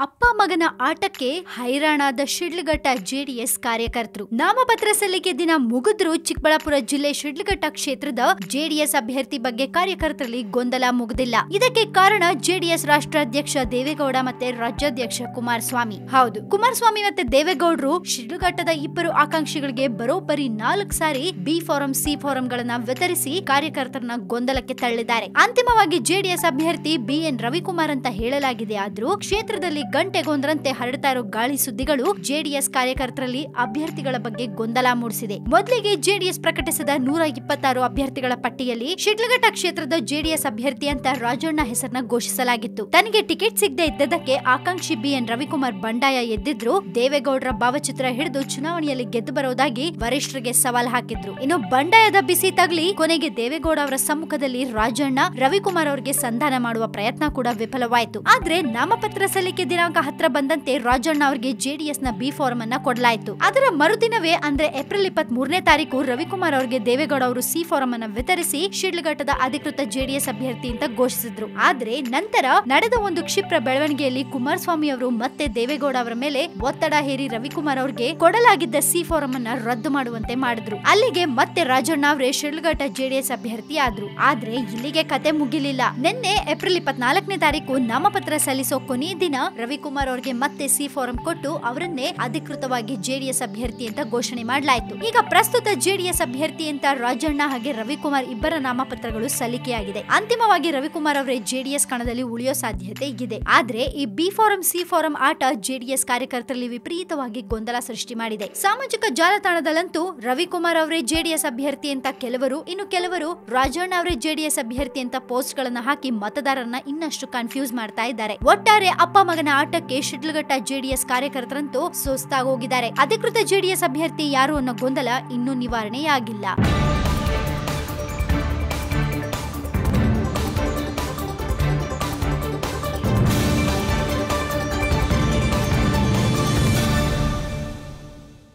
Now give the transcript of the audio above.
ಅಪ್ಪ ಮಗನ ಆಟಕ್ಕೆ ಹೈರಾಣಾದ ಶಿಡ್ಲಘಟ್ಟ ಜೆಡಿಎಸ್ ಕಾರ್ಯಕರ್ತರು ನಾಮಪತ್ರ ಸಲ್ಲಿಕೆ ದಿನ ಮುಗಿದ್ರು ಚಿಕ್ಕಬಳ್ಳಾಪುರ ಜಿಲ್ಲೆ ಶಿಡ್ಲಘಟ್ಟ ಕ್ಷೇತ್ರದ ಜೆಡಿಎಸ್ ಅಭ್ಯರ್ಥಿ ಬಗ್ಗೆ ಕಾರ್ಯಕರ್ತರಲ್ಲಿ ಗೊಂದಲ ಮುಗಿದಿಲ್ಲ ಇದಕ್ಕೆ ಕಾರಣ ಜೆಡಿಎಸ್ ರಾಷ್ಟ್ರಾಧ್ಯಕ್ಷ ದೇವೇಗೌಡ ಮತ್ತೆ ರಾಜ್ಯಾಧ್ಯಕ್ಷ ಕುಮಾರಸ್ವಾಮಿ ಹೌದು ಕುಮಾರಸ್ವಾಮಿ ಮತ್ತೆ ದೇವೇಗೌಡರು ಶಿಡ್ಲಘಟ್ಟದ ಇಬ್ಬರು ಆಕಾಂಕ್ಷಿಗಳಿಗೆ ಬರೋಬ್ಬರಿ ನಾಲ್ಕು ಸಾರಿ ಬಿ ಫಾರಂ ಸಿ ಫಾರಂಗಳನ್ನ ವಿತರಿಸಿ ಕಾರ್ಯಕರ್ತರನ್ನ ಗೊಂದಲಕ್ಕೆ ತಳ್ಳಿದ್ದಾರೆ ಅಂತಿಮವಾಗಿ ಜೆಡಿಎಸ್ ಅಭ್ಯರ್ಥಿ ಬಿ ಎನ್ ರವಿಕುಮಾರ್ ಅಂತ ಹೇಳಲಾಗಿದೆ ಆದ್ರೂ ಕ್ಷೇತ್ರದಲ್ಲಿ ಗಂಟೆಗೊಂದರಂತೆ ಹರಡ್ತಾ ಇರೋ ಗಾಳಿ ಸುದ್ದಿಗಳು ಜೆಡಿಎಸ್ ಕಾರ್ಯಕರ್ತರಲ್ಲಿ ಅಭ್ಯರ್ಥಿಗಳ ಬಗ್ಗೆ ಗೊಂದಲ ಮೂಡಿಸಿದೆ ಮೊದಲಿಗೆ ಜೆಡಿಎಸ್ ಪ್ರಕಟಿಸಿದ ನೂರ ಇಪ್ಪತ್ತಾರು ಅಭ್ಯರ್ಥಿಗಳ ಪಟ್ಟಿಯಲ್ಲಿ ಶಿಡ್ಲಘಟ್ಟ ಕ್ಷೇತ್ರದ ಜೆಡಿಎಸ್ ಅಭ್ಯರ್ಥಿ ಅಂತ ರಾಜಣ್ಣ ಹೆಸರನ್ನ ಘೋಷಿಸಲಾಗಿತ್ತು ತನಗೆ ಟಿಕೆಟ್ ಸಿಗದೆ ಇದ್ದದಕ್ಕೆ ಆಕಾಂಕ್ಷಿ ಬಿ ಎನ್ ರವಿಕುಮಾರ್ ಬಂಡಾಯ ಎದ್ದಿದ್ರು ದೇವೇಗೌಡರ ಭಾವಚಿತ್ರ ಹಿಡಿದು ಚುನಾವಣೆಯಲ್ಲಿ ಗೆದ್ದು ಬರೋದಾಗಿ ವರಿಷ್ಠರಿಗೆ ಸವಾಲ್ ಹಾಕಿದ್ರು ಇನ್ನು ಬಂಡಾಯದ ಬಿಸಿ ತಗಲಿ ಕೊನೆಗೆ ದೇವೇಗೌಡ ಅವರ ಸಮ್ಮುಖದಲ್ಲಿ ರಾಜಣ್ಣ ರವಿಕುಮಾರ್ ಅವರಿಗೆ ಸಂಧಾನ ಮಾಡುವ ಪ್ರಯತ್ನ ಕೂಡ ವಿಫಲವಾಯಿತು ಆದ್ರೆ ನಾಮಪತ್ರ ಸಲ್ಲಿಕೆ ದಿನಾಂಕ ಹತ್ರ ಬಂದಂತೆ ರಾಜಣ್ಣ ಅವರಿಗೆ ಜೆಡಿಎಸ್ ನ ಬಿ ಫಾರಂ ಅನ್ನ ಕೊಡಲಾಯಿತು ಅದರ ಮರುದಿನವೇ ಅಂದ್ರೆ ಏಪ್ರಿಲ್ ಇಪ್ಪತ್ತ್ ಮೂರನೇ ತಾರೀಕು ರವಿಕುಮಾರ್ ಅವರಿಗೆ ದೇವೇಗೌಡ ಅವರು ಸಿ ಫಾರಂ ಅನ್ನ ವಿತರಿಸಿ ಶಿಡ್ಲಘಟ್ಟದ ಅಧಿಕೃತ ಜೆಡಿಎಸ್ ಅಭ್ಯರ್ಥಿ ಅಂತ ಘೋಷಿಸಿದ್ರು ಆದ್ರೆ ನಂತರ ನಡೆದ ಒಂದು ಕ್ಷಿಪ್ರ ಬೆಳವಣಿಗೆಯಲ್ಲಿ ಕುಮಾರಸ್ವಾಮಿ ಅವರು ಮತ್ತೆ ದೇವೇಗೌಡ ಅವರ ಮೇಲೆ ಒತ್ತಡ ಹೇರಿ ರವಿಕುಮಾರ್ ಅವರಿಗೆ ಕೊಡಲಾಗಿದ್ದ ಸಿ ಫಾರಂ ಅನ್ನ ರದ್ದು ಮಾಡುವಂತೆ ಮಾಡಿದ್ರು ಅಲ್ಲಿಗೆ ಮತ್ತೆ ರಾಜಣ್ಣ ಅವರೇ ಶಿಡ್ಲಘಟ್ಟ ಜೆಡಿಎಸ್ ಅಭ್ಯರ್ಥಿ ಆದ್ರು ಆದ್ರೆ ಇಲ್ಲಿಗೆ ಕತೆ ಮುಗಿಲಿಲ್ಲ ನಿನ್ನೆ ಏಪ್ರಿಲ್ ಇಪ್ಪತ್ನಾಲ್ಕನೇ ತಾರೀಕು ನಾಮಪತ್ರ ಸಲ್ಲಿಸೋ ಕೊನೆಯ ದಿನ ರವಿಕುಮಾರ್ ಅವರಿಗೆ ಮತ್ತೆ ಸಿ ಫಾರಂ ಕೊಟ್ಟು ಅವರನ್ನೇ ಅಧಿಕೃತವಾಗಿ ಜೆಡಿಎಸ್ ಅಭ್ಯರ್ಥಿ ಅಂತ ಘೋಷಣೆ ಮಾಡಲಾಯಿತು ಈಗ ಪ್ರಸ್ತುತ ಜೆಡಿಎಸ್ ಅಭ್ಯರ್ಥಿ ಅಂತ ರಾಜಣ್ಣ ಹಾಗೆ ರವಿಕುಮಾರ್ ಇಬ್ಬರ ನಾಮಪತ್ರಗಳು ಸಲ್ಲಿಕೆಯಾಗಿದೆ ಅಂತಿಮವಾಗಿ ರವಿಕುಮಾರ್ ಅವರೇ ಜೆಡಿಎಸ್ ಕಣದಲ್ಲಿ ಉಳಿಯೋ ಸಾಧ್ಯತೆ ಇದೆ ಆದ್ರೆ ಈ ಬಿ ಫಾರಂ ಸಿ ಫಾರಂ ಆಟ ಜೆಡಿಎಸ್ ಕಾರ್ಯಕರ್ತರಲ್ಲಿ ವಿಪರೀತವಾಗಿ ಗೊಂದಲ ಸೃಷ್ಟಿ ಮಾಡಿದೆ ಸಾಮಾಜಿಕ ಜಾಲತಾಣದಲ್ಲಂತೂ ರವಿಕುಮಾರ್ ಅವರೇ ಜೆಡಿಎಸ್ ಅಭ್ಯರ್ಥಿ ಅಂತ ಕೆಲವರು ಇನ್ನು ಕೆಲವರು ರಾಜಣ್ಣ ಅವರೇ ಜೆಡಿಎಸ್ ಅಭ್ಯರ್ಥಿ ಅಂತ ಪೋಸ್ಟ್ ಗಳನ್ನ ಹಾಕಿ ಮತದಾರರನ್ನ ಇನ್ನಷ್ಟು ಕನ್ಫ್ಯೂಸ್ ಮಾಡ್ತಾ ಇದ್ದಾರೆ ಒಟ್ಟಾರೆ ಅಪ್ಪ ಮಗನ ಆಟಕ್ಕೆ ಶಿಡ್ಲಘಟ್ಟ ಜೆಡಿಎಸ್ ಕಾರ್ಯಕರ್ತರಂತೂ ಸುಸ್ತಾಗೋಗಿದ್ದಾರೆ ಅಧಿಕೃತ ಜೆಡಿಎಸ್ ಅಭ್ಯರ್ಥಿ ಯಾರು ಅನ್ನೋ ಗೊಂದಲ ಇನ್ನೂ ನಿವಾರಣೆಯಾಗಿಲ್ಲ